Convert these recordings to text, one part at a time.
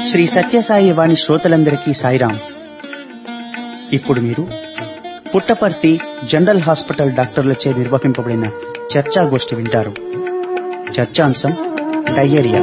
శ్రీ సత్యసాయి వాణి శ్రోతలందరికీ సాయిరాం ఇప్పుడు మీరు పుట్టపర్తి జనరల్ హాస్పిటల్ డాక్టర్లచే నిర్వహింపబడిన చర్చాగోష్ఠి వింటారు చర్చాంశం డయేరియా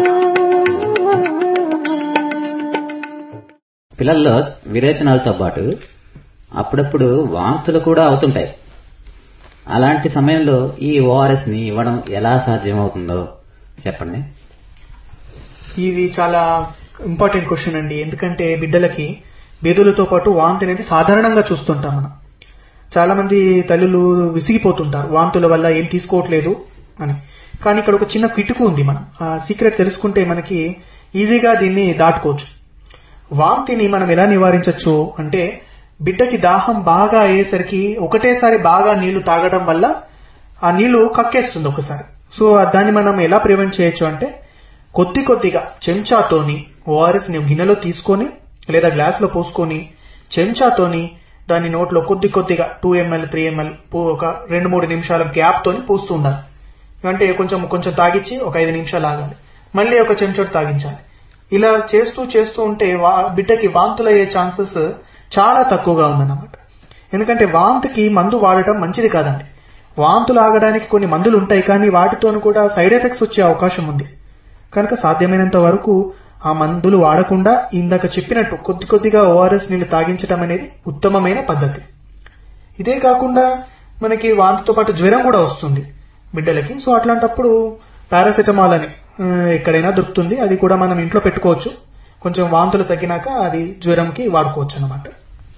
పిల్లల్లో విరేచనాలతో పాటు అప్పుడప్పుడు వాంతులు కూడా అవుతుంటాయి అలాంటి సమయంలో ఈ ఓఆర్ఎస్ ని ఇవ్వడం ఎలా సాధ్యమవుతుందో చెప్పండి ఇది చాలా ఇంపార్టెంట్ క్వశ్చన్ అండి ఎందుకంటే బిడ్డలకి బేదులతో పాటు వాంతి అనేది సాధారణంగా చూస్తుంటాం మనం చాలా మంది తల్లులు విసిగిపోతుంటారు వాంతుల వల్ల ఏం తీసుకోవట్లేదు అని కానీ ఇక్కడ ఒక చిన్న కిటుకు ఉంది మనం ఆ సీక్రెట్ తెలుసుకుంటే మనకి ఈజీగా దీన్ని దాటుకోవచ్చు వాంతిని మనం ఎలా నివారించవచ్చు అంటే బిడ్డకి దాహం బాగా అయ్యేసరికి ఒకటేసారి బాగా నీళ్లు తాగడం వల్ల ఆ నీళ్లు కక్కేస్తుంది ఒకసారి సో దాన్ని మనం ఎలా ప్రివెంట్ చేయొచ్చు అంటే కొద్ది కొద్దిగా చెంచాతోని ఓఆర్ఎస్ ని గిన్నెలో తీసుకొని లేదా గ్లాస్ లో పోసుకొని చెంచాతోని దాని నోట్లో కొద్ది కొద్దిగా టూ ఎంఎల్ త్రీ ఎంఎల్ ఒక రెండు మూడు నిమిషాల గ్యాప్ తోని పూస్తూ ఉండాలి అంటే కొంచెం కొంచెం తాగించి ఒక ఐదు నిమిషాలు ఆగాలి మళ్ళీ ఒక చెంచోటి తాగించాలి ఇలా చేస్తూ చేస్తూ ఉంటే వా- బిడ్డకి వాంతులు అయ్యే ఛాన్సెస్ చాలా తక్కువగా ఉందన్నమాట ఎందుకంటే వాంతికి మందు వాడటం మంచిది కాదండి వాంతులు ఆగడానికి కొన్ని మందులు ఉంటాయి కానీ వాటితోనూ కూడా సైడ్ ఎఫెక్ట్స్ వచ్చే అవకాశం ఉంది కనుక సాధ్యమైనంత వరకు ఆ మందులు వాడకుండా ఇందాక చెప్పినట్టు కొద్ది కొద్దిగా ఓఆర్ఎస్ నీళ్లు తాగించడం అనేది ఉత్తమమైన పద్ధతి ఇదే కాకుండా మనకి వాంతితో పాటు జ్వరం కూడా వస్తుంది బిడ్డలకి సో అట్లాంటప్పుడు పారాసెటమాల్ అని ఆ, ఎక్కడైనా దొరుకుతుంది అది కూడా మనం ఇంట్లో పెట్టుకోవచ్చు కొంచెం వాంతులు తగ్గినాక అది జ్వరంకి వాడుకోవచ్చు అన్నమాట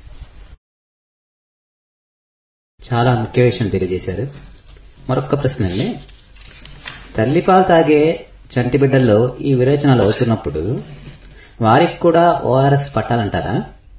చాలా ముఖ్య విషయం తెలియజేశారు మరొక ప్రశ్న అండి తల్లిపాలు తాగే చంటి బిడ్డల్లో ఈ విరేచనాలు అవుతున్నప్పుడు వారికి కూడా ఓఆర్ఎస్ పట్టాలంటారా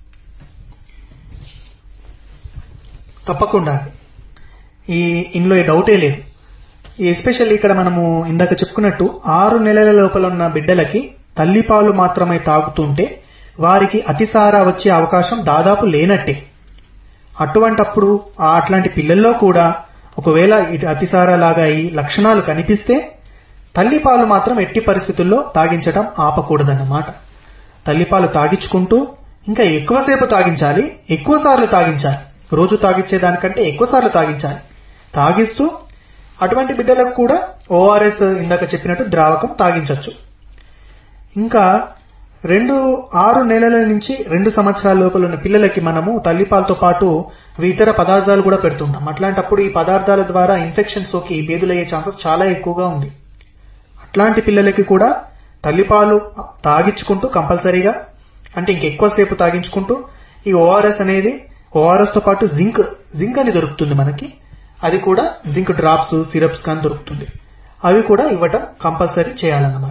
తప్పకుండా ఈ ఇందులో ఈ డౌటే లేదు ఎస్పెషల్లీ ఇక్కడ మనము ఇందాక చెప్పుకున్నట్టు ఆరు నెలల లోపల ఉన్న బిడ్డలకి తల్లిపాలు మాత్రమే తాగుతుంటే వారికి అతిసార వచ్చే అవకాశం దాదాపు లేనట్టే అటువంటప్పుడు ఆ అట్లాంటి పిల్లల్లో కూడా ఒకవేళ ఇది అతిసార లాగా ఈ లక్షణాలు కనిపిస్తే తల్లిపాలు మాత్రం ఎట్టి పరిస్థితుల్లో తాగించడం ఆపకూడదన్నమాట తల్లిపాలు తాగించుకుంటూ ఇంకా ఎక్కువసేపు తాగించాలి ఎక్కువ సార్లు తాగించాలి రోజు తాగించే దానికంటే ఎక్కువ సార్లు తాగించాలి తాగిస్తూ అటువంటి బిడ్డలకు కూడా ఓఆర్ఎస్ ఇందాక చెప్పినట్టు ద్రావకం తాగించవచ్చు ఇంకా రెండు ఆరు నెలల నుంచి రెండు సంవత్సరాల లోపల ఉన్న పిల్లలకి మనము తల్లిపాలతో పాటు ఇతర పదార్థాలు కూడా పెడుతుంటాం అట్లాంటప్పుడు ఈ పదార్థాల ద్వారా ఇన్ఫెక్షన్ సోకి బేదులయ్యే ఛాన్సెస్ చాలా ఎక్కువగా ఉంది అట్లాంటి పిల్లలకి కూడా తల్లిపాలు తాగించుకుంటూ కంపల్సరీగా అంటే ఇంకెక్కువసేపు తాగించుకుంటూ ఈ ఓఆర్ఎస్ అనేది ఓఆర్ఎస్ తో పాటు జింక్ జింక్ అని దొరుకుతుంది మనకి అది కూడా జింక్ డ్రాప్స్ సిరప్స్ కానీ దొరుకుతుంది అవి కూడా ఇవ్వటం కంపల్సరీ చేయాలన్నమాట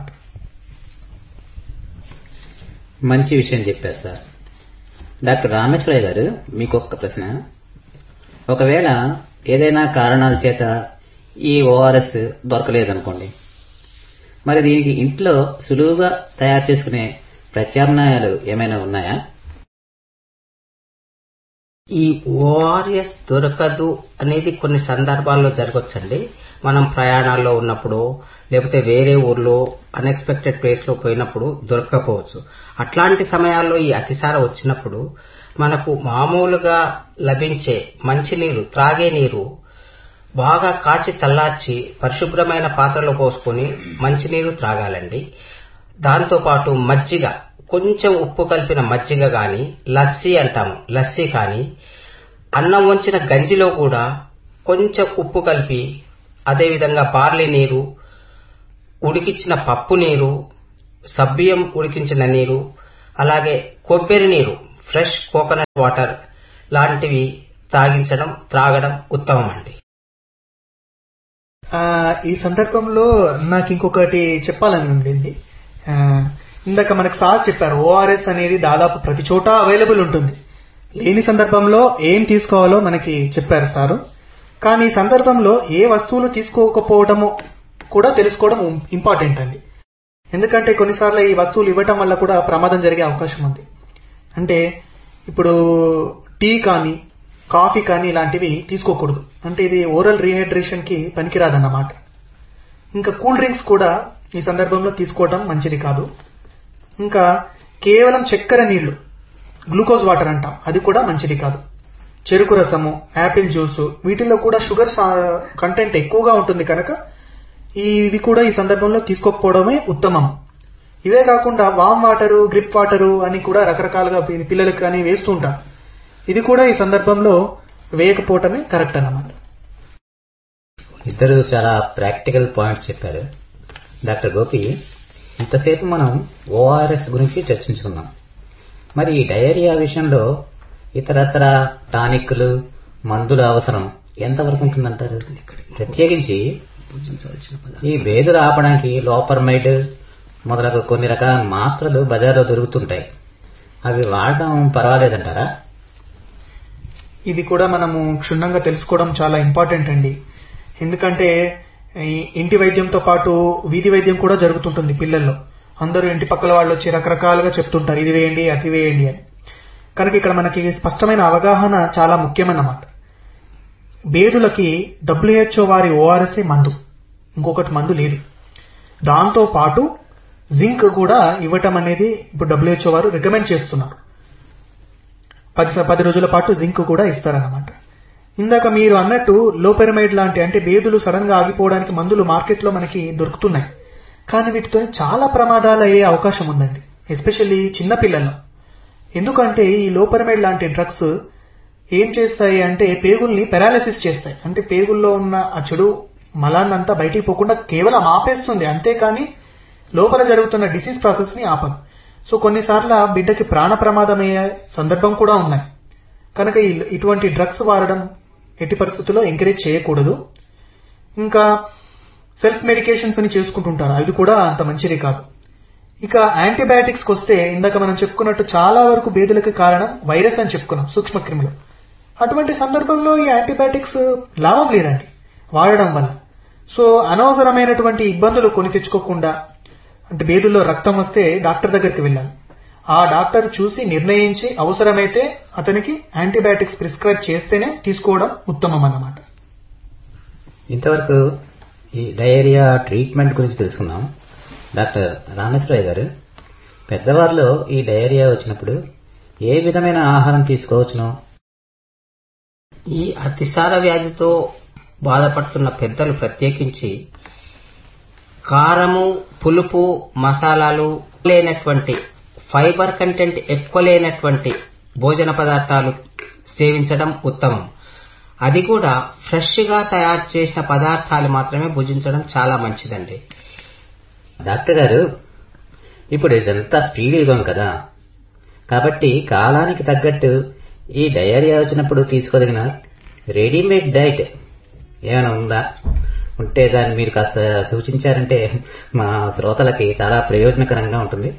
మంచి విషయం చెప్పారు సార్ డాక్టర్ రామేశ్వరయ్య గారు మీకు ఒక్క ప్రశ్న ఒకవేళ ఏదైనా కారణాల చేత ఈ ఓఆర్ఎస్ దొరకలేదనుకోండి మరి దీనికి ఇంట్లో సులువుగా తయారు చేసుకునే ప్రత్యామ్నాయాలు ఏమైనా ఉన్నాయా ఈ ఓఆర్ఎస్ దొరకదు అనేది కొన్ని సందర్భాల్లో జరగవచ్చండి మనం ప్రయాణాల్లో ఉన్నప్పుడు లేకపోతే వేరే ఊర్లో అన్ఎక్స్పెక్టెడ్ ప్లేస్ లో పోయినప్పుడు దొరకకపోవచ్చు అట్లాంటి సమయాల్లో ఈ అతిసార వచ్చినప్పుడు మనకు మామూలుగా లభించే మంచినీరు త్రాగే నీరు బాగా కాచి చల్లార్చి పరిశుభ్రమైన పాత్రలో పోసుకొని మంచినీరు త్రాగాలండి దాంతోపాటు మజ్జిగ కొంచెం ఉప్పు కలిపిన మజ్జిగ గాని లస్సీ అంటాము లస్సీ కానీ అన్నం వంచిన గంజిలో కూడా కొంచెం ఉప్పు కలిపి అదేవిధంగా బార్లీ నీరు ఉడికించిన పప్పు నీరు సబ్బియం ఉడికించిన నీరు అలాగే కొబ్బరి నీరు ఫ్రెష్ కోకోనట్ వాటర్ లాంటివి తాగించడం త్రాగడం ఉత్తమం అండి ఆ, ఈ సందర్భంలో నాకు ఇంకొకటి చెప్పాలని ఉందండి ఆ, ఇందాక మనకు సార్ చెప్పారు ఓఆర్ఎస్ అనేది దాదాపు ప్రతి చోట అవైలబుల్ ఉంటుంది లేని సందర్భంలో ఏం తీసుకోవాలో మనకి చెప్పారు సారు కానీ ఈ సందర్భంలో ఏ వస్తువులు తీసుకోకపోవడము కూడా తెలుసుకోవడం ఇంపార్టెంట్ అండి ఎందుకంటే కొన్నిసార్లు ఈ వస్తువులు ఇవ్వటం వల్ల కూడా ప్రమాదం జరిగే అవకాశం ఉంది అంటే ఇప్పుడు టీ కానీ కాఫీ కానీ ఇలాంటివి తీసుకోకూడదు అంటే ఇది ఓరల్ రీహైడ్రేషన్ కి పనికిరాదన్నమాట ఇంకా కూల్ డ్రింక్స్ కూడా ఈ సందర్భంలో తీసుకోవడం మంచిది కాదు ఇంకా కేవలం చక్కెర నీళ్లు గ్లూకోజ్ వాటర్ అంటాం అది కూడా మంచిది కాదు చెరుకు రసము యాపిల్ జ్యూస్ వీటిల్లో కూడా షుగర్ కంటెంట్ ఎక్కువగా ఉంటుంది కనుక ఇవి కూడా ఈ సందర్భంలో తీసుకోకపోవడమే ఉత్తమం ఇవే కాకుండా వామ్ వాటరు గ్రిప్ వాటరు అని కూడా రకరకాలుగా పి- పిల్లలకు కానీ వేస్తూ ఉంటారు ఇది కూడా ఈ సందర్భంలో వేయకపోవటమే కరెక్ట్ అన్నమాట ఇద్దరు చాలా ప్రాక్టికల్ పాయింట్స్ చెప్పారు డాక్టర్ గోపి ఇంతసేపు మనం ఓఆర్ఎస్ గురించి చర్చించుకున్నాం మరి ఈ డయేరియా విషయంలో ఇతరత్ర టానిక్లు మందుల అవసరం ఎంతవరకు ఉంటుందంటారు ప్రత్యేకించి ఈ బేదులు ఆపడానికి లోపర్మైడ్ మొదలగు కొన్ని రకాల మాత్రలు బజార్లో దొరుకుతుంటాయి అవి వాడడం పర్వాలేదంటారా ఇది కూడా మనము క్షుణ్ణంగా తెలుసుకోవడం చాలా ఇంపార్టెంట్ అండి ఎందుకంటే ఈ ఇంటి వైద్యంతో పాటు వీధి వైద్యం కూడా జరుగుతుంటుంది పిల్లల్లో అందరూ ఇంటి పక్కల వాళ్ళు వచ్చి రకరకాలుగా చెప్తుంటారు ఇది వేయండి అది వేయండి అని కనుక ఇక్కడ మనకి స్పష్టమైన అవగాహన చాలా ముఖ్యమన్నమాట బేదులకి డబ్ల్యూహెచ్ఓ వారి ఓఆర్ఎస్ఏ మందు ఇంకొకటి మందు లేదు దాంతో పాటు జింక్ కూడా ఇవ్వటం అనేది ఇప్పుడు డబ్ల్యూహెచ్ఓ వారు రికమెండ్ చేస్తున్నారు పది స- పది రోజుల పాటు జింక్ కూడా ఇస్తారన్నమాట ఇందాక మీరు అన్నట్టు లోపెరమైడ్ లాంటి అంటే బేదులు సడన్ గా ఆగిపోవడానికి మందులు మార్కెట్లో మనకి దొరుకుతున్నాయి కానీ వీటితో చాలా ప్రమాదాలు అయ్యే అవకాశం ఉందండి ఎస్పెషల్లీ చిన్న పిల్లల్లో ఎందుకంటే ఈ లోపెరమైడ్ లాంటి డ్రగ్స్ ఏం చేస్తాయి అంటే పేగుల్ని పెరాలసిస్ చేస్తాయి అంటే పేగుల్లో ఉన్న ఆ చెడు మలాన్నంతా బయటికి పోకుండా కేవలం ఆపేస్తుంది అంతేకాని లోపల జరుగుతున్న డిసీజ్ ప్రాసెస్ ని ఆపదు సో కొన్నిసార్లు ఆ బిడ్డకి ప్రాణ ప్రమాదమయ్యే సందర్భం కూడా ఉన్నాయి కనుక ఈ- ఇటువంటి డ్రగ్స్ వాడడం ఎట్టి పరిస్థితుల్లో ఎంకరేజ్ చేయకూడదు ఇంకా సెల్ఫ్ మెడికేషన్స్ అని చేసుకుంటుంటారు అది కూడా అంత మంచిది కాదు ఇక యాంటీబయాటిక్స్ వస్తే ఇందాక మనం చెప్పుకున్నట్టు చాలా వరకు బేదులకు కారణం వైరస్ అని చెప్పుకున్నాం సూక్ష్మక్రిములు అటువంటి సందర్భంలో ఈ యాంటీబయాటిక్స్ లాభం లేదండి వాడడం వల్ల సో అనవసరమైనటువంటి ఇబ్బందులు కొని తెచ్చుకోకుండా అంటే బేదుల్లో రక్తం వస్తే డాక్టర్ దగ్గరికి వెళ్ళాలి ఆ డాక్టర్ చూసి నిర్ణయించి అవసరమైతే అతనికి యాంటీబయాటిక్స్ ప్రిస్క్రైబ్ చేస్తేనే తీసుకోవడం ఉత్తమం అన్నమాట ఇంతవరకు ఈ డయేరియా ట్రీట్మెంట్ గురించి తెలుసుకున్నాం డాక్టర్ రామేశ్వరయ్య గారు పెద్దవారిలో ఈ డయేరియా వచ్చినప్పుడు ఏ విధమైన ఆహారం తీసుకోవచ్చును ఈ అతిసార వ్యాధితో బాధపడుతున్న పెద్దలు ప్రత్యేకించి కారము పులుపు మసాలాలు లేనటువంటి ఫైబర్ కంటెంట్ ఎక్కువ లేనటువంటి భోజన పదార్థాలు సేవించడం ఉత్తమం అది కూడా ఫ్రెష్ గా తయారు చేసిన పదార్థాలు మాత్రమే భుజించడం చాలా మంచిదండి డాక్టర్ గారు ఇప్పుడు ఇదంతా స్పీడ్ యుగం కదా కాబట్టి కాలానికి తగ్గట్టు ఈ డయేరియా వచ్చినప్పుడు తీసుకోదగిన రెడీమేడ్ డైట్ ఏమైనా ఉందా ఉంటే దాన్ని మీరు కాస్త సూచించారంటే మా శ్రోతలకి చాలా ప్రయోజనకరంగా ఉంటుంది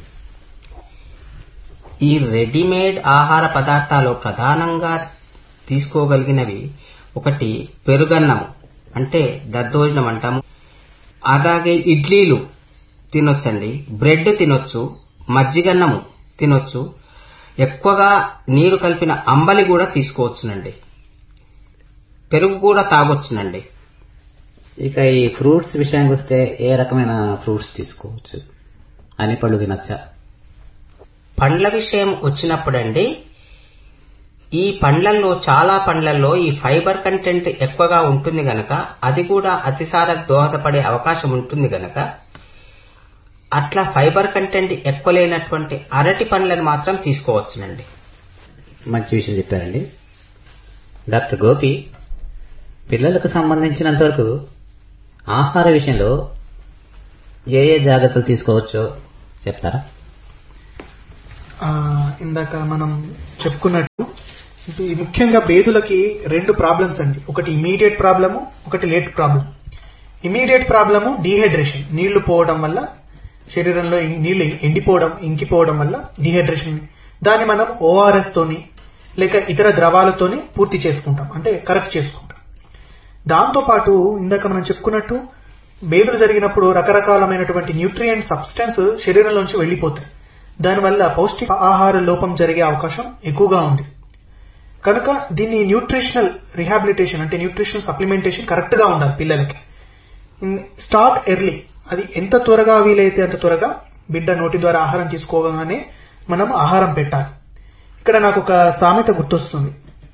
ఈ రెడీమేడ్ ఆహార పదార్థాలు ప్రధానంగా తీసుకోగలిగినవి ఒకటి పెరుగన్నం అంటే దద్దోజనం అంటాము అలాగే ఇడ్లీలు తినొచ్చండి బ్రెడ్ తినొచ్చు మజ్జిగన్నము తినొచ్చు ఎక్కువగా నీరు కలిపిన అంబలి కూడా తీసుకోవచ్చునండి పెరుగు కూడా తాగొచ్చునండి ఇక ఈ ఫ్రూట్స్ విషయానికి వస్తే ఏ రకమైన ఫ్రూట్స్ తీసుకోవచ్చు అన్ని పళ్ళు తినచ్చా పండ్ల విషయం వచ్చినప్పుడండి ఈ పండ్లల్లో చాలా పండ్లల్లో ఈ ఫైబర్ కంటెంట్ ఎక్కువగా ఉంటుంది గనక అది కూడా అతిసార దోహదపడే అవకాశం ఉంటుంది గనక అట్లా ఫైబర్ కంటెంట్ ఎక్కువ లేనటువంటి అరటి పండ్లను మాత్రం తీసుకోవచ్చునండి మంచి విషయం చెప్పారండి డాక్టర్ గోపి పిల్లలకు సంబంధించినంత వరకు ఆహార విషయంలో ఏ ఏ జాగ్రత్తలు తీసుకోవచ్చో చెప్తారా ఆ, ఇందాక మనం చెప్పుకున్నట్టు ఈ ముఖ్యంగా బేదులకి రెండు ప్రాబ్లమ్స్ అండి ఒకటి ఇమీడియట్ ప్రాబ్లము ఒకటి late problem immediate problem dehydration నీళ్లు పోవడం వల్ల శరీరంలో ఇం- నీళ్లు ఎండిపోవడం ఇంకిపోవడం వల్ల డీహైడ్రేషన్ దాన్ని మనం ఓఆర్ఎస్ తోని లేక ఇతర ద్రవాలతోని పూర్తి చేసుకుంటాం అంటే కరెక్ట్ చేసుకుంటాం దాంతో పాటు ఇందాక మనం చెప్పుకున్నట్టు బేదులు జరిగినప్పుడు రకరకాలమైనటువంటి న్యూట్రియంట్ సబ్స్టెన్స్ శరీరంలోంచి వెళ్లిపోతాయి దానివల్ల పౌష్టిక ఆహార లోపం జరిగే అవకాశం ఎక్కువగా ఉంది కనుక దీన్ని న్యూట్రిషనల్ రిహాబిలిటేషన్ అంటే న్యూట్రిషన్ సప్లిమెంటేషన్ కరెక్ట్ గా ఉండాలి పిల్లలకి స్టార్ట్ ఎర్లీ అది ఎంత త్వరగా వీలైతే అంత త్వరగా బిడ్డ నోటి ద్వారా ఆహారం తీసుకోగానే మనం ఆహారం పెట్టాలి ఇక్కడ నాకు ఒక సామెత గుర్తొస్తుంది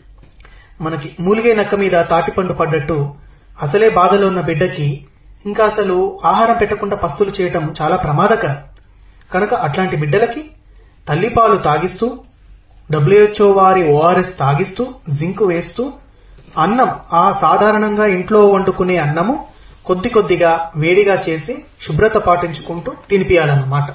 మనకి మూలిగే నక్క మీద తాటిపండు పడ్డట్టు అసలే బాధలో ఉన్న బిడ్డకి ఇంకా అసలు ఆహారం పెట్టకుండా పస్తులు చేయటం చాలా ప్రమాదకరం కనుక అట్లాంటి బిడ్డలకి తల్లిపాలు తాగిస్తూ డబ్ల్యూహెచ్ఓ వారి ఓఆర్ఎస్ తాగిస్తూ జింక్ వేస్తూ అన్నం ఆ సాధారణంగా ఇంట్లో వండుకునే అన్నము కొద్ది కొద్దిగా వేడిగా చేసి శుభ్రత పాటించుకుంటూ తినిపియాలన్నమాట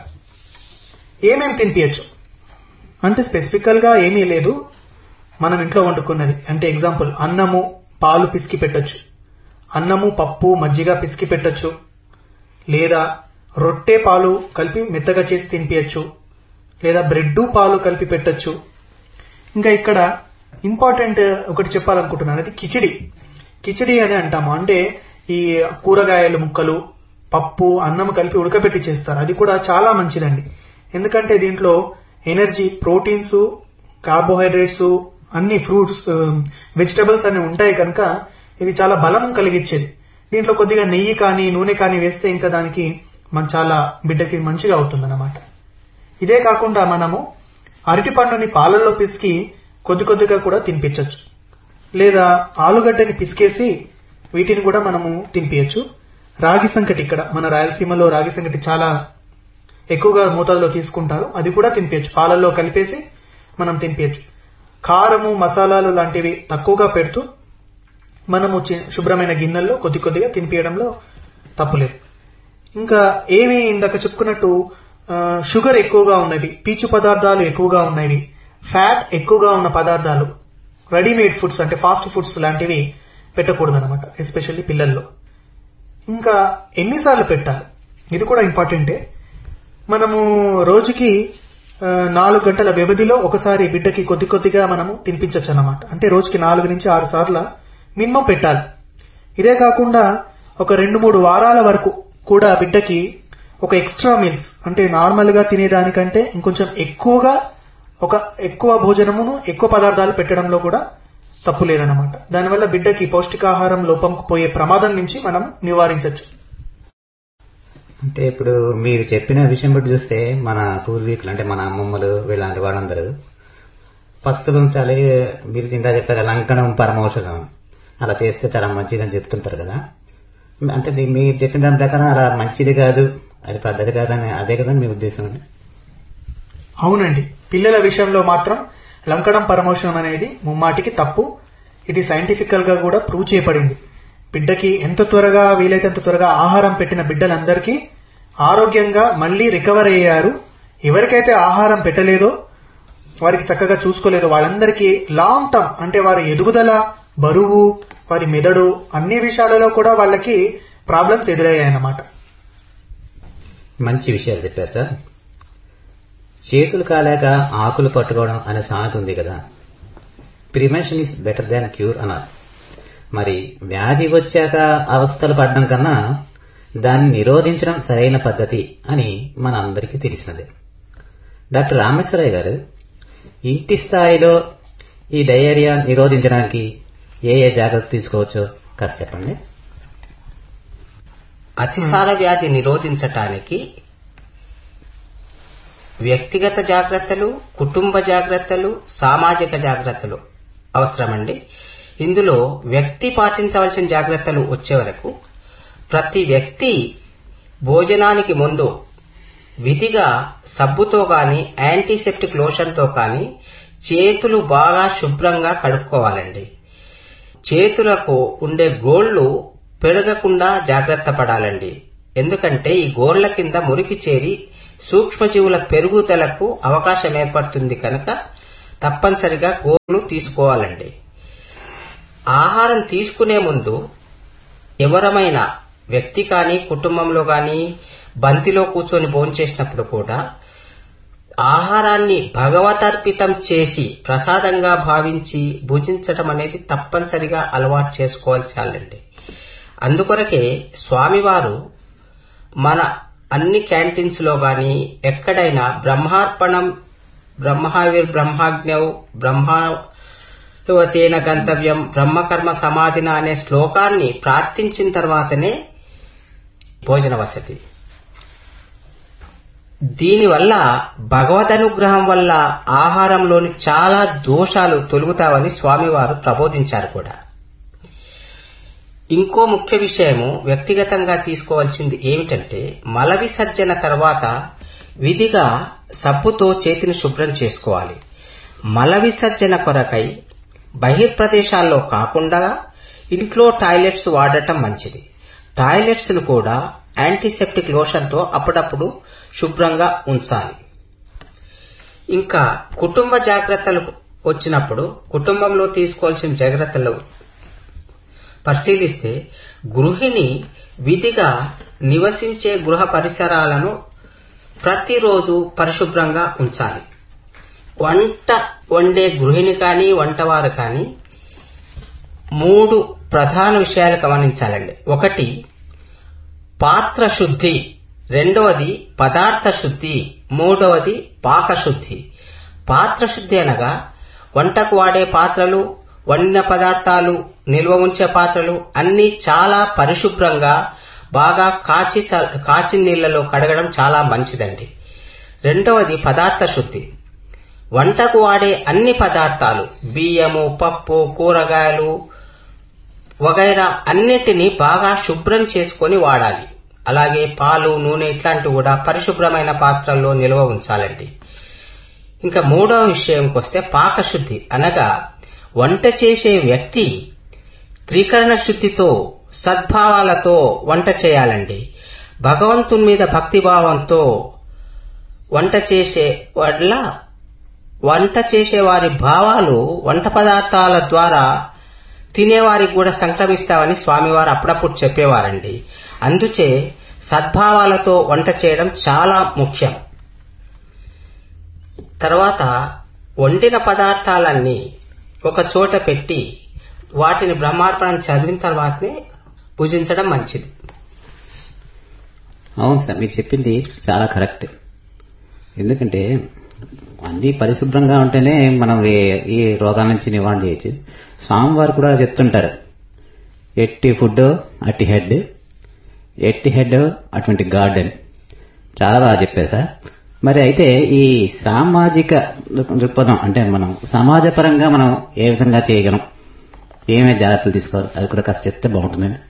ఏమేం తినిపించచ్చు అంటే స్పెసిఫికల్ గా ఏమీ లేదు మనం ఇంట్లో వండుకున్నది అంటే ఎగ్జాంపుల్ అన్నము పాలు పిసికి పెట్టొచ్చు అన్నము పప్పు మజ్జిగ పిసికి పెట్టొచ్చు లేదా రొట్టె పాలు కలిపి మెత్తగా చేసి తినిపించచ్చు లేదా బ్రెడ్ పాలు కలిపి పెట్టొచ్చు ఇంకా ఇక్కడ ఇంపార్టెంట్ ఒకటి చెప్పాలనుకుంటున్నాను అది కిచిడి కిచిడి అని అంటాము అంటే ఈ కూరగాయల ముక్కలు పప్పు అన్నం కలిపి ఉడకబెట్టి చేస్తారు అది కూడా చాలా మంచిదండి ఎందుకంటే దీంట్లో ఎనర్జీ ప్రోటీన్స్ కార్బోహైడ్రేట్స్ అన్ని ఫ్రూట్స్ వెజిటబుల్స్ అన్ని ఉంటాయి కనుక ఇది చాలా బలం కలిగించేది దీంట్లో కొద్దిగా నెయ్యి కానీ నూనె కానీ వేస్తే ఇంకా దానికి మన చాలా బిడ్డకి మంచిగా అవుతుందన్నమాట ఇదే కాకుండా మనము అరటి పండుని పాలల్లో పిసికి కొద్ది కొద్దిగా కూడా తినిపించవచ్చు లేదా ఆలుగడ్డని పిసికేసి వీటిని కూడా మనము తినిపించచ్చు రాగి సంకటి ఇక్కడ మన రాయలసీమలో రాగి సంకటి చాలా ఎక్కువగా మోతాదులో తీసుకుంటారు అది కూడా తినిపించచ్చు పాలల్లో కలిపేసి మనం తినిపించచ్చు కారము మసాలాలు లాంటివి తక్కువగా పెడుతూ మనము చి- శుభ్రమైన గిన్నెల్లో కొద్ది కొద్దిగా తినిపించడంలో తప్పులేదు ఇంకా ఏమి ఇందాక చెప్పుకున్నట్టు ఆ, షుగర్ ఎక్కువగా ఉన్నవి పీచు పదార్థాలు ఎక్కువగా ఉన్నవి ఫ్యాట్ ఎక్కువగా ఉన్న పదార్థాలు రెడీమేడ్ ఫుడ్స్ అంటే ఫాస్ట్ ఫుడ్స్ లాంటివి పెట్టకూడదు అనమాట ఎస్పెషల్లీ పిల్లల్లో ఇంకా ఎన్నిసార్లు పెట్టాలి ఇది కూడా ఇంపార్టెంటే మనము రోజుకి ఆ, నాలుగు గంటల వ్యవధిలో ఒకసారి బిడ్డకి కొద్ది కొద్దిగా మనము తినిపించచ్చు అన్నమాట అంటే రోజుకి నాలుగు నుంచి ఆరు సార్ల మినిమం పెట్టాలి ఇదే కాకుండా ఒక రెండు మూడు వారాల వరకు కూడా బిడ్డకి ఒక ఎక్స్ట్రా మీల్స్ అంటే నార్మల్ గా తినేదానికంటే ఇంకొంచెం ఎక్కువగా ఒక ఎక్కువ భోజనమును ఎక్కువ పదార్థాలు పెట్టడంలో కూడా తప్పు లేదన్నమాట దానివల్ల బిడ్డకి పౌష్టికాహారం లోపంకు పోయే ప్రమాదం నుంచి మనం నివారించవచ్చు అంటే ఇప్పుడు మీరు చెప్పిన విషయం బట్టి చూస్తే మన పూర్వీకులు అంటే మన అమ్మమ్మలు వీళ్ళంటి వాళ్ళందరూ పస్తులు ఉంచాలి మీరు చింత చెప్పారు లంకనం పరమౌషధం అలా చేస్తే చాలా మంచిదని చెప్తుంటారు కదా అంటే దీ- మీరు చెప్పిన దాని ప్రకారం అలా మంచిది కాదు అది పద్ధతి కాదని అదే కదా మీ ఉద్దేశం అవునండి పిల్లల విషయంలో మాత్రం లంకడం పరమోషణం అనేది ముమ్మాటికి తప్పు ఇది సైంటిఫికల్ గా కూడా ప్రూవ్ చేయబడింది బిడ్డకి ఎంత త్వరగా వీలైతే అంత త్వరగా ఆహారం పెట్టిన బిడ్డలందరికీ ఆరోగ్యంగా మళ్ళీ రికవర్ అయ్యారు ఎవరికైతే ఆహారం పెట్టలేదో వారికి చక్కగా చూసుకోలేదో వాళ్ళందరికీ లాంగ్ టర్మ్ అంటే వారి ఎదుగుదల బరువు వారి మెదడు అన్ని విషయాలలో కూడా వాళ్ళకి ప్రాబ్లమ్స్ ఎదురయ్యాయి అన్నమాట మంచి విషయాలు చెప్పారు సార్ చేతులు కాలేక ఆకులు పట్టుకోవడం అనే సామెత ఉంది కదా prevention is better than cure అన్నారు మరి వ్యాధి వచ్చాక అవస్థలు పడడం కన్నా దాన్ని నిరోధించడం సరైన పద్ధతి అని మన అందరికీ తెలిసినదే డాక్టర్ రామేశ్వరయ్య గారు ఇంటి స్థాయిలో ఈ డయేరియా నిరోధించడానికి ఏ ఏ జాగ్రత్తలు తీసుకోవచ్చో కాస్త చెప్పండి అతిసార వ్యాధి నిరోధించటానికి వ్యక్తిగత జాగ్రత్తలు కుటుంబ జాగ్రత్తలు సామాజిక జాగ్రత్తలు అవసరమండి ఇందులో వ్యక్తి పాటించవలసిన జాగ్రత్తలు వచ్చే వరకు ప్రతి వ్యక్తి భోజనానికి ముందు విధిగా సబ్బుతో గాని యాంటీసెప్టిక్ లోషన్తో కానీ చేతులు బాగా శుభ్రంగా కడుక్కోవాలండి చేతులకు ఉండే గోళ్లు పెరగకుండా జాగ్రత్త పడాలండి ఎందుకంటే ఈ గోళ్ల కింద మురికి చేరి సూక్ష్మజీవుల పెరుగుదలకు అవకాశం ఏర్పడుతుంది కనుక తప్పనిసరిగా గోళ్లు తీసుకోవాలండి ఆహారం తీసుకునే ముందు ఎవరమైనా వ్యక్తి కానీ కుటుంబంలో కానీ బంతిలో కూర్చొని భోంచేసినప్పుడు కూడా ఆహారాన్ని భగవతర్పితం చేసి ప్రసాదంగా భావించి భుజించడం అనేది తప్పనిసరిగా అలవాటు చేసుకోవాల్సిందండి అందుకొరకే స్వామివారు మన అన్ని క్యాంటీన్స్ లో గాని ఎక్కడైనా బ్రహ్మార్పణం బ్రహ్మావిర్ బ్రహ్మాజ్ఞౌ బ్రహ్మవతేన గంతవ్యం బ్రహ్మకర్మ సమాధిన అనే శ్లోకాన్ని ప్రార్థించిన తర్వాతనే భోజన వసతి దీనివల్ల భగవద్ అనుగ్రహం వల్ల ఆహారంలోని చాలా దోషాలు తొలుగుతావని స్వామివారు ప్రబోధించారు కూడా ఇంకో ముఖ్య విషయము వ్యక్తిగతంగా తీసుకోవాల్సింది ఏమిటంటే మల విసర్జన తర్వాత విధిగా సబ్బుతో చేతిని శుభ్రం చేసుకోవాలి మల విసర్జన కొరకై బహిర్ప్రదేశాల్లో కాకుండా ఇంట్లో టాయిలెట్స్ వాడటం మంచిది టాయిలెట్స్ ను కూడా యాంటీసెప్టిక్ లోషన్తో అప్పుడప్పుడు శుభ్రంగా ఉంచాలి ఇంకా కుటుంబ జాగ్రత్తలు వచ్చినప్పుడు కుటుంబంలో తీసుకోవాల్సిన జాగ్రత్తలు పరిశీలిస్తే గృహిణి విధిగా నివసించే గృహ పరిసరాలను ప్రతిరోజు పరిశుభ్రంగా ఉంచాలి వంట వండే గృహిణి కానీ వంటవారు కానీ మూడు ప్రధాన విషయాలు గమనించాలండి ఒకటి పాత్ర శుద్ధి రెండవది పదార్థ శుద్ధి మూడవది పాకశుద్ధి పాత్ర శుద్ధి అనగా వంటకు వాడే పాత్రలు వండిన పదార్థాలు నిల్వ ఉంచే పాత్రలు అన్ని చాలా పరిశుభ్రంగా బాగా కాచి కాచి నీళ్లలో కడగడం చాలా మంచిదండి రెండవది పదార్థ శుద్ధి వంటకు వాడే అన్ని పదార్థాలు బియ్యము పప్పు కూరగాయలు వగైరా అన్నిటినీ బాగా శుభ్రం చేసుకొని వాడాలి అలాగే పాలు నూనె ఇట్లాంటివి కూడా పరిశుభ్రమైన పాత్రల్లో నిల్వ ఉంచాలండి ఇంకా మూడవ విషయంకి వస్తే పాకశుద్ధి అనగా వంట చేసే వ్యక్తి త్రికరణ శుద్ధితో సద్భావాలతో వంట చేయాలండి భగవంతుని మీద భక్తిభావంతో వంట చేసే వల్ల వంట చేసే వారి భావాలు వంట పదార్థాల ద్వారా తినేవారికి కూడా సంక్రమిస్తామని స్వామివారు అప్పుడప్పుడు చెప్పేవారండి అందుచే సద్భావాలతో వంట చేయడం చాలా ముఖ్యం తర్వాత వండిన పదార్థాలన్నీ ఒక చోట పెట్టి వాటిని బ్రహ్మార్పణం చదివిన తర్వాతనే పూజించడం మంచిది అవును సార్ మీరు చెప్పింది చాలా కరెక్ట్ ఎందుకంటే అన్ని పరిశుభ్రంగా ఉంటేనే మనం ఏ- ఈ రోగాల నుంచి నివారణ చేయొచ్చు స్వామివారు కూడా చెప్తుంటారు ఎట్టి ఫుడ్ అట్టి హెడ్ ఎట్టి హెడ్ అటువంటి గార్డెన్ చాలా బాగా చెప్పారు సార్ మరి అయితే ఈ సామాజిక దృక్- దృక్పథం అంటే మనం సమాజపరంగా మనం ఏ విధంగా చేయగలం ఏమేమి జాగ్రత్తలు తీసుకోవాలి అది కూడా కాస్త చెప్తే బాగుంటుందండి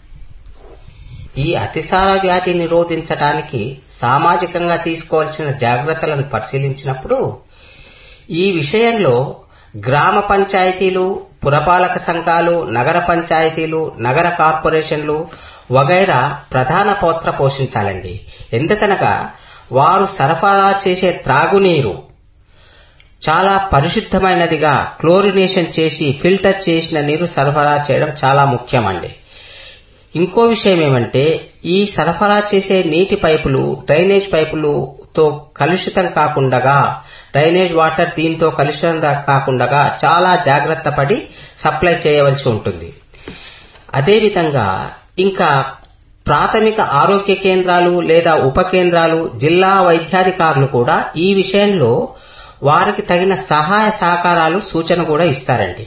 ఈ అతిసార వ్యాధి నిరోధించడానికి సామాజికంగా తీసుకోవాల్సిన జాగ్రత్తలను పరిశీలించినప్పుడు ఈ విషయంలో గ్రామ పంచాయతీలు పురపాలక సంఘాలు నగర పంచాయతీలు నగర కార్పొరేషన్లు వగైరా ప్రధాన పాత్ర పోషించాలండి ఎందుకనగా వారు సరఫరా చేసే త్రాగునీరు చాలా పరిశుద్ధమైనదిగా క్లోరినేషన్ చేసి ఫిల్టర్ చేసిన నీరు సరఫరా చేయడం చాలా ముఖ్యమండి ఇంకో విషయం ఏమంటే ఈ సరఫరా చేసే నీటి పైపులు డ్రైనేజ్ పైపులుతో కలుషితం కాకుండా డ్రైనేజ్ వాటర్ దీంతో కలుషితం కాకుండా చాలా జాగ్రత్త పడి సప్లై చేయవలసి ఉంటుంది అదేవిధంగా ఇంకా ప్రాథమిక ఆరోగ్య కేంద్రాలు లేదా ఉప కేంద్రాలు జిల్లా వైద్యాధికారులు కూడా ఈ విషయంలో వారికి తగిన సహాయ సహకారాలు సూచన కూడా ఇస్తారండి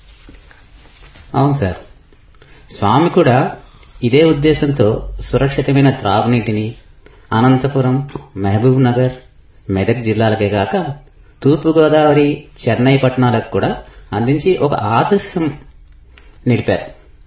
అవును సార్ స్వామి కూడా ఇదే ఉద్దేశంతో సురక్షితమైన త్రాగునీటిని అనంతపురం మహబూబ్ నగర్ మెదక్ జిల్లాలకే కాక తూర్పుగోదావరి చెన్నై పట్టణాలకు కూడా అందించి ఒక ఆదర్శం నిలిపారు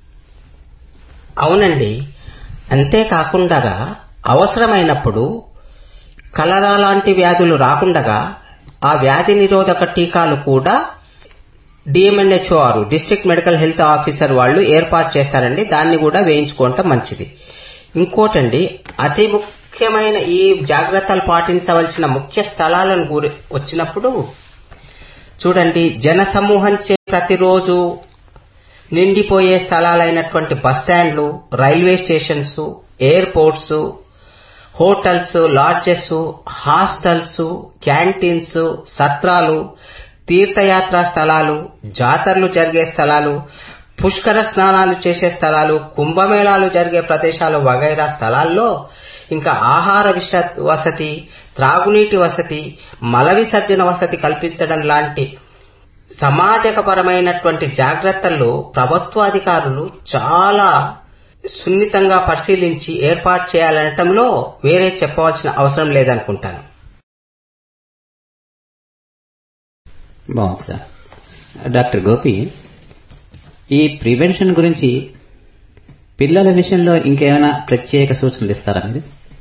అవునండి అంతేకాకుండా అవసరమైనప్పుడు కలరా లాంటి వ్యాధులు రాకుండా ఆ వ్యాధి నిరోధక టీకాలు కూడా DMNHOR district medical health officer వాళ్ళు ఏర్పాటు చేస్తారండి దాన్ని కూడా వేయించుకోవటం మంచిది ఇంకోటండి అతి ముఖ్యమైన ఈ జాగ్రత్తలు పాటించవలసిన ముఖ్య స్థలాలను గురి వచ్చినప్పుడు చూడండి జన సమూహంచే ప్రతిరోజు నిండిపోయే స్థలాలైనటువంటి బస్ స్టాండ్లు railway stations airports hotels lodges hostels canteens సత్రాలు తీర్థయాత్రా స్థలాలు జాతరలు జరిగే స్థలాలు పుష్కర స్నానాలు చేసే స్థలాలు కుంభమేళాలు జరిగే ప్రదేశాలు వగైరా స్థలాల్లో ఇంకా ఆహార విష వసతి త్రాగునీటి వసతి మల విసర్జన వసతి కల్పించడం లాంటి సమాజకపరమైనటువంటి జాగ్రత్తలు ప్రభుత్వాధికారులు చాలా సున్నితంగా పరిశీలించి ఏర్పాటు చేయాలనటంలో వేరే చెప్పవలసిన అవసరం లేదనుకుంటాను బాగుంది సార్ డాక్టర్ గోపి ఈ ప్రివెన్షన్ గురించి పిల్లల విషయంలో ఇంకేమైనా ప్రత్యేక సూచనలు ఇస్తారా మీరు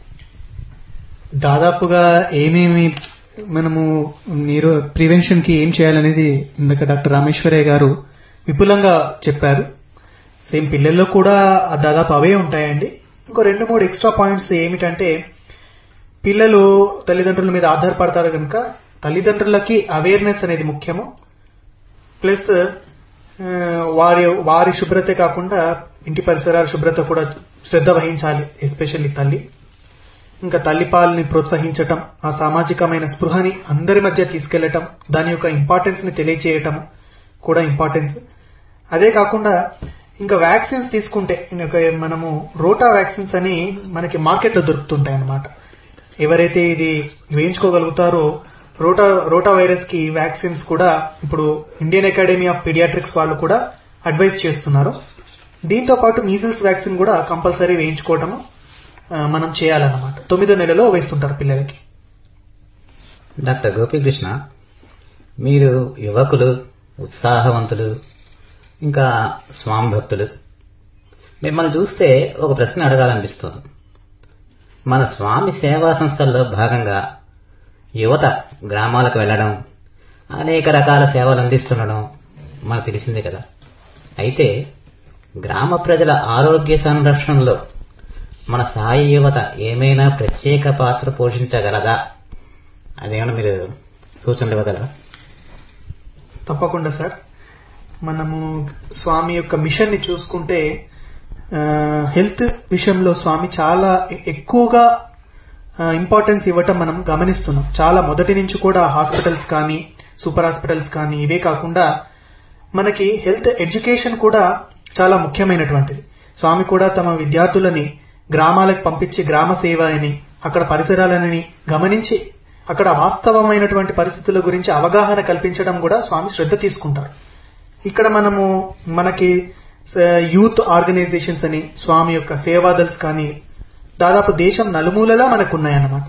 దాదాపుగా ఏమేమి మనము మీరు ప్రివెన్షన్ కి ఏం చేయాలనేది ఇందాక డాక్టర్ రామేశ్వరయ్య గారు విపులంగా చెప్పారు సేమ్ పిల్లల్లో కూడా దాదాపు అవే ఉంటాయండి ఇంకో రెండు మూడు ఎక్స్ట్రా పాయింట్స్ ఏమిటంటే పిల్లలు తల్లిదండ్రుల మీద ఆధారపడతారు కనుక తల్లిదండ్రులకి అవేర్నెస్ అనేది ముఖ్యము ప్లస్ ఆ, వారి వారి శుభ్రతే కాకుండా ఇంటి పరిసరాల శుభ్రత కూడా శ్రద్ధ వహించాలి ఎస్పెషల్లీ తల్లి ఇంకా తల్లిపాలని ప్రోత్సహించటం ఆ సామాజికమైన స్పృహని అందరి మధ్య తీసుకెళ్లటం దాని యొక్క ఇంపార్టెన్స్ ని తెలియచేయటం కూడా ఇంపార్టెన్స్ అదే కాకుండా ఇంకా వ్యాక్సిన్స్ తీసుకుంటే ఇంకా మనము రోటా వ్యాక్సిన్స్ అని మనకి మార్కెట్లో దొరుకుతుంటాయి అన్నమాట ఎవరైతే ఇది వేయించుకోగలుగుతారో రోటా రోటా వైరస్ కి వ్యాక్సిన్స్ కూడా ఇప్పుడు ఇండియన్ అకాడమీ ఆఫ్ పీడియాట్రిక్స్ వాళ్ళు కూడా అడ్వైస్ చేస్తున్నారు దీంతో పాటు మీజిల్స్ వ్యాక్సిన్ కూడా కంపల్సరీ వేయించుకోవటము ఆ, మనం చేయాలన్నమాట తొమ్మిదో నెలలో వేస్తుంటారు పిల్లలకి డాక్టర్ గోపీకృష్ణ మీరు యువకులు ఉత్సాహవంతులు ఇంకా స్వామి భక్తులు మిమ్మల్ని చూస్తే ఒక ప్రశ్న అడగాలనిపిస్తుంది మన స్వామి సేవా సంస్థల్లో భాగంగా యువత గ్రామాలకు వెళ్ళడం అనేక రకాల సేవలు అందిస్తుండడం మనకు తెలిసిందే కదా అయితే గ్రామ ప్రజల ఆరోగ్య సంరక్షణలో మన సాయి యువత ఏమైనా ప్రత్యేక పాత్ర పోషించగలదా అదేమన్నా మీరు సూచనలు ఇవ్వగలరా తప్పకుండా సార్ మనము స్వామి యొక్క మిషన్ ని చూసుకుంటే ఆ, హెల్త్ విషయంలో స్వామి చాలా ఎ- ఎక్కువగా ఇంపార్టెన్స్ ఇవ్వటం మనం గమనిస్తున్నాం చాలా మొదటి నుంచి కూడా హాస్పిటల్స్ కానీ సూపర్ హాస్పిటల్స్ కానీ ఇవే కాకుండా మనకి హెల్త్ ఎడ్యుకేషన్ కూడా చాలా ముఖ్యమైనటువంటిది స్వామి కూడా తమ విద్యార్థులని గ్రామాలకు పంపించి గ్రామ సేవ అని అక్కడ పరిసరాలని గమనించి అక్కడ వాస్తవమైనటువంటి పరిస్థితుల గురించి అవగాహన కల్పించడం కూడా స్వామి శ్రద్ధ తీసుకుంటారు ఇక్కడ మనము మనకి యూత్ ఆర్గనైజేషన్స్ అని స్వామి యొక్క సేవాదల్స్ కానీ దాదాపు దేశం నలుమూలలా మనకు ఉన్నాయన్నమాట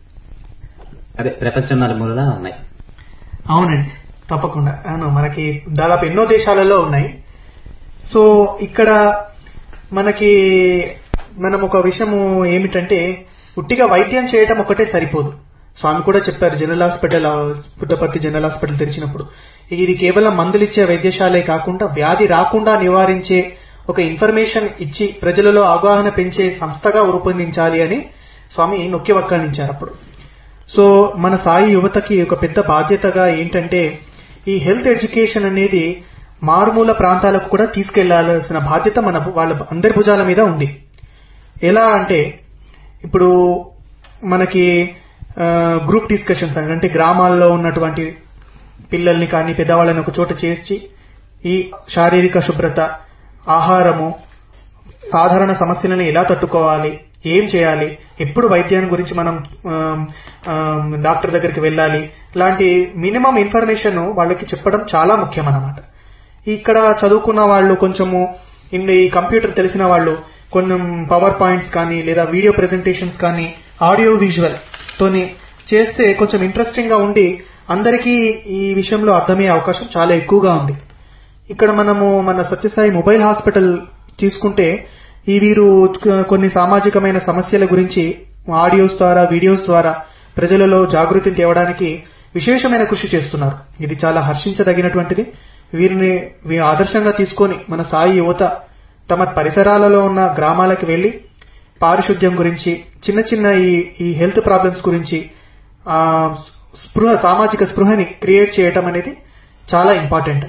అదే ప్రపంచం నలుమూలలా ఉన్నాయి అవునండి తప్పకుండా అవును మనకి దాదాపు ఎన్నో దేశాలలో ఉన్నాయి సో ఇక్కడ మనకి మనం ఒక విషయము ఏమిటంటే ఉట్టిగా వైద్యం చేయటం ఒకటే సరిపోదు స్వామి కూడా చెప్పారు జనరల్ హాస్పిటల్ ఆ, పుట్టపర్తి జనరల్ హాస్పిటల్ తెరిచినప్పుడు ఇది కేవలం మందులిచ్చే వైద్యశాలే కాకుండా వ్యాధి రాకుండా నివారించే ఒక ఇన్ఫర్మేషన్ ఇచ్చి ప్రజలలో అవగాహన పెంచే సంస్థగా రూపొందించాలి అని స్వామి నొక్కి వక్కానించారు అప్పుడు సో మన సాయి యువతకి ఒక పెద్ద బాధ్యతగా ఏంటంటే ఈ హెల్త్ ఎడ్యుకేషన్ అనేది మారుమూల ప్రాంతాలకు కూడా తీసుకెళ్లాల్సిన బాధ్యత మన వాళ్ళ అందరి భుజాల మీద ఉంది ఎలా అంటే ఇప్పుడు మనకి గ్రూప్ డిస్కషన్స్ అంటే గ్రామాల్లో ఉన్నటువంటి పిల్లల్ని కానీ పెద్దవాళ్ళని ఒక చోట చేర్చి ఈ శారీరక శుభ్రత ఆహారము సాధారణ సమస్యలను ఎలా తట్టుకోవాలి ఏం చేయాలి ఎప్పుడు వైద్యాన్ని గురించి మనం ఆమ్, ఆమ్, డాక్టర్ దగ్గరికి వెళ్ళాలి ఇలాంటి మినిమం ఇన్ఫర్మేషన్ వాళ్ళకి చెప్పడం చాలా ముఖ్యం అన్నమాట ఇక్కడ చదువుకున్న వాళ్ళు కొంచెము ఇన్ ఈ కంప్యూటర్ తెలిసిన వాళ్ళు కొన్ని పవర్ పాయింట్స్ కానీ లేదా వీడియో ప్రెజెంటేషన్స్ కానీ ఆడియో విజువల్ తోని చేస్తే కొంచెం ఇంట్రెస్టింగ్ గా ఉండి అందరికీ ఈ విషయంలో అర్థమయ్యే అవకాశం చాలా ఎక్కువగా ఉంది ఇక్కడ మనము మన సత్యసాయి మొబైల్ హాస్పిటల్ తీసుకుంటే ఈ వీరు కొన్ని సామాజికమైన సమస్యల గురించి ఆడియోస్ ద్వారా వీడియోస్ ద్వారా ప్రజలలో జాగృతిని తేవడానికి విశేషమైన కృషి చేస్తున్నారు ఇది చాలా హర్షించదగినటువంటిది వీరిని వీ- ఆదర్శంగా తీసుకొని మన సాయి యువత తమ పరిసరాలలో ఉన్న గ్రామాలకు వెళ్లి పారిశుద్ధ్యం గురించి చిన్న చిన్న ఈ ఈ హెల్త్ ప్రాబ్లమ్స్ గురించి ఆ స్పృహ సామాజిక స్పృహని క్రియేట్ చేయటం అనేది చాలా ఇంపార్టెంట్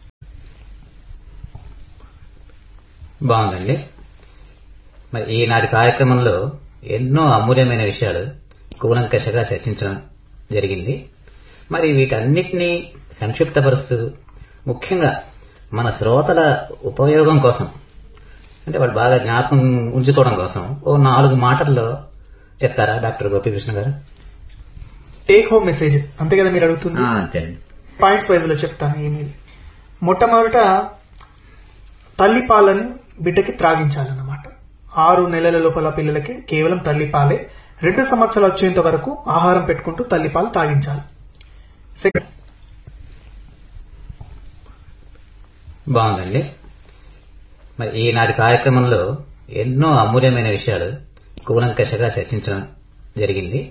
బాగుందండి మరి ఈనాటి కార్యక్రమంలో ఎన్నో అమూల్యమైన విషయాలు కూలంకషగా చర్చించడం జరిగింది మరి వీటన్నిటినీ సంక్షిప్తపరుస్తూ ముఖ్యంగా మన శ్రోతల ఉపయోగం కోసం అంటే వాళ్ళు బాగా జ్ఞాపకం ఉంచుకోవడం కోసం ఓ నాలుగు మాటల్లో చెప్తారా డాక్టర్ గోపీకృష్ణ గారు టేక్ హోమ్ మెసేజ్ అంతే కదా మీరు అడుగుతుంది అంతే పాయింట్స్ వైజ్ లో చెప్తాను ఏమీ మొట్టమొదట తల్లిపాలను బిడ్డకి త్రాగించాలన్నమాట ఆరు నెలల లోపల పిల్లలకి కేవలం తల్లిపాలే రెండు సంవత్సరాలు వచ్చేంత వరకు ఆహారం పెట్టుకుంటూ తల్లిపాలు తాగించాలి సెకండ్ బాగుందండి మరి ఈనాటి కార్యక్రమంలో ఎన్నో అమూల్యమైన విషయాలు కూలంకషగా చర్చించడం జరిగింది